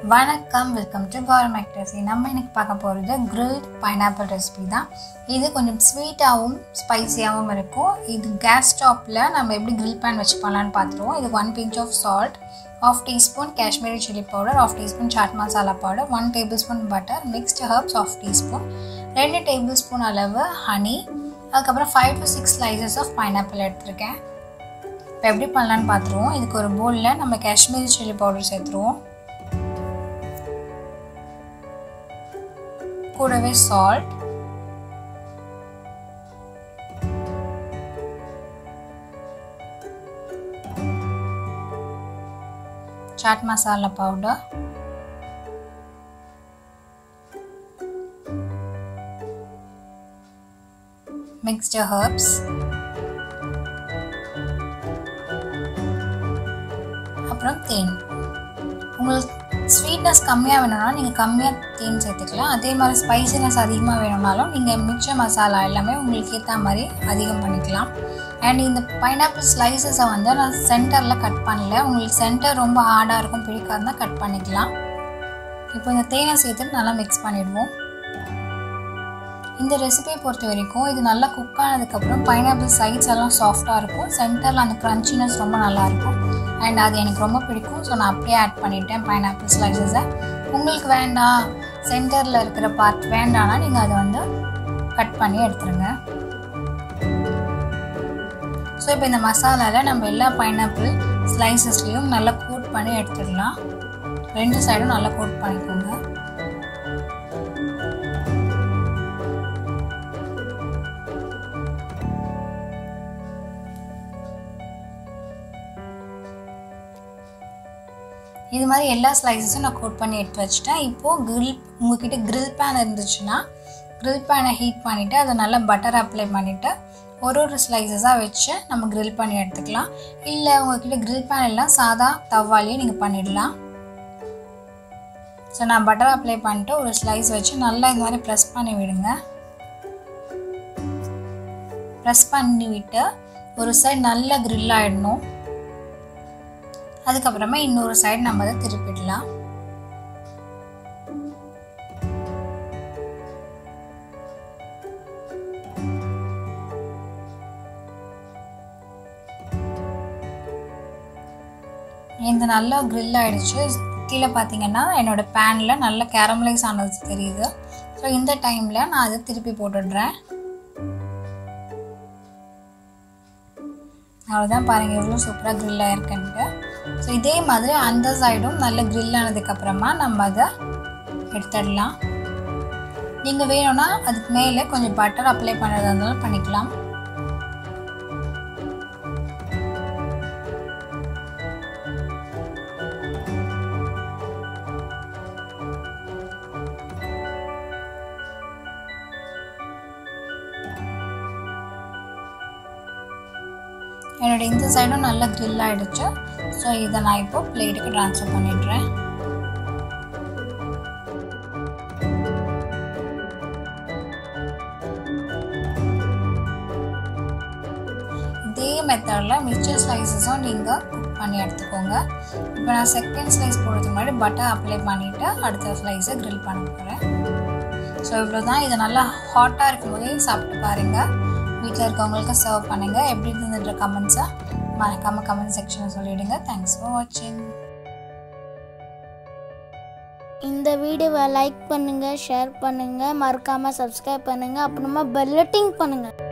வணக்கம் welcome to government recipe நம்ம இன்னைக்கு பார்க்க போகிறது கிரில்ட் பைனாப்பிள் ரெசிபி தான் இது கொஞ்சம் ஸ்வீட்டாகவும் ஸ்பைசியாகவும் இருக்கும் இது கேஸ் ஸ்டவ்வில் நம்ம எப்படி கிரில் பேன் வச்சு பண்ணலான்னு பார்த்துருவோம் இது one pinch of salt half teaspoon Kashmiri chilli powder half teaspoon chaat masala powder one tablespoon butter mixed herbs half teaspoon ரெண்டு டேபிள் ஸ்பூன் அளவு ஹனி அதுக்கப்புறம் five to six slices of pineapple எடுத்திருக்கேன் இப்போ எப்படி பண்ணலான்னு பார்த்துருவோம் இதுக்கு ஒரு பவுலில் நம்ம காஷ்மீரி சில்லி பவுடர் சேர்த்துருவோம் கூடவே salt chaat masala powder mixed herbs அப்புறம் தேன் உங்களுக்கு ஸ்வீட்னஸ் கம்மியாக வேணும்னா நீங்கள் கம்மியாக தேன் சேர்த்துக்கலாம் அதே மாதிரி ஸ்பைசினஸ் அதிகமாக வேணும்னாலும் நீங்கள் மிச்ச மசாலா எல்லாமே உங்களுக்கு ஏற்ற மாதிரி அதிகம் பண்ணிக்கலாம் அண்ட் இந்த பைனாப்பிள் ஸ்லைசஸை வந்து நான் சென்டரில் கட் பண்ணல உங்களுக்கு சென்டர் ரொம்ப ஹார்டாக இருக்கும் பிடிக்காதுனா கட் பண்ணிக்கலாம் இப்போ இந்த தேனை சேர்த்துட்டு நல்லா மிக்ஸ் பண்ணிடுவோம் இந்த ரெசிபியை பொறுத்த வரைக்கும் இது நல்லா குக் ஆனதுக்கப்புறம் பைனாப்பிள் சைட்ஸ் எல்லாம் சாஃப்டாக இருக்கும் சென்டரில் அந்த க்ரன்ச்சினஸ் ரொம்ப நல்லாயிருக்கும் அண்ட் அது எனக்கு ரொம்ப பிடிக்கும் ஸோ நான் அப்படியே ஆட் பண்ணிட்டேன் பைனாப்பிள் ஸ்லைசஸை உங்களுக்கு வேண்டாம் சென்டரில் இருக்கிற பார்ட் வேண்டாம்னா நீங்கள் அதை வந்து கட் பண்ணி எடுத்துருங்க ஸோ இப்போ இந்த மசாலாவில் நம்ம எல்லா பைனாப்பிள் ஸ்லைசஸ்லேயும் நல்லா கோட் பண்ணி எடுத்துடலாம் ரெண்டு சைடும் நல்லா கோட் பண்ணிக்கோங்க இது மாதிரி எல்லா ஸ்லைசஸும் நான் கோட் பண்ணி எடுத்து வச்சுட்டேன் இப்போது கிரில் உங்ககிட்ட கிரில் பேன் இருந்துச்சுன்னா கிரில் பேனை ஹீட் பண்ணிவிட்டு அதை நல்லா பட்டர் அப்ளை பண்ணிவிட்டு ஒரு ஒரு ஸ்லைசஸாக வச்சு நம்ம கிரில் பண்ணி எடுத்துக்கலாம் இல்லை உங்ககிட்ட கிரில் பேன் எல்லாம் சாதா தவாலேயே நீங்கள் பண்ணிடலாம் ஸோ நான் பட்டர் அப்ளை பண்ணிட்டு ஒரு ஸ்லைஸ் வச்சு நல்லா இந்த மாதிரி ப்ரெஸ் பண்ணி விடுங்க ப்ரெஸ் பண்ணி விட்டு ஒரு சைடு நல்லா கிரில் ஆகிடணும் அதுக்கப்புறமா இன்னொரு சைடு நம்ம அதை திருப்பிடலாம் இந்த நல்லா க்ரில் ஆகிடுச்சு கீழே பார்த்தீங்கன்னா என்னோட பேனில் நல்லா கேரமலைஸ் ஆனது தெரியுது ஸோ இந்த டைமில் நான் அதை திருப்பி போட்டுடுறேன் அவ்வளோதான் பாருங்கள் எவ்வளோ சூப்பராக க்ரில் ஆயிருக்குன்ட்டு ஸோ இதே மாதிரி அந்த சைடும் நல்ல க்ரில் ஆனதுக்கப்புறமா நம்ம அதை எடுத்துடலாம் நீங்கள் வேணும்னா அதுக்கு மேலே கொஞ்சம் பட்டர் அப்ளை பண்ணுறதா இருந்தாலும் பண்ணிக்கலாம் என்னோட இந்த சைடும் நல்லா க்ரில் ஆகிடுச்சு ஸோ இதை நான் இப்போ பிளேட்டுக்கு ட்ரான்ஸ்ஃபர் பண்ணிடுறேன் இதே மெத்தடில் மிக்சர் ஸ்லைசஸும் நீங்கள் குக் பண்ணி எடுத்துக்கோங்க இப்போ நான் செகண்ட் ஸ்லைஸ் போடுறதுக்கு முன்னாடி பட்டர் அப்ளை பண்ணிவிட்டு அடுத்த ஸ்லைஸை க்ரில் பண்ண போகிறேன் ஸோ இவ்வளோ தான் இது நல்லா ஹாட்டாக இருக்கும்போதே சாப்பிட்டு பாருங்கள் வீட்டில் இருக்கவங்களுக்கு சர்வ் பண்ணுங்கள் எப்படி இருந்துன்ற கமெண்ட்ஸை மறக்காமல் கமெண்ட் செக்ஷனில் சொல்லிவிடுங்க தேங்க்ஸ் ஃபார் வாட்சிங் இந்த வீடியோவை லைக் பண்ணுங்கள் ஷேர் பண்ணுங்கள் மறக்காமல் சப்ஸ்கிரைப் பண்ணுங்கள் அப்புறமா பெல்லட்டிங் பண்ணுங்கள்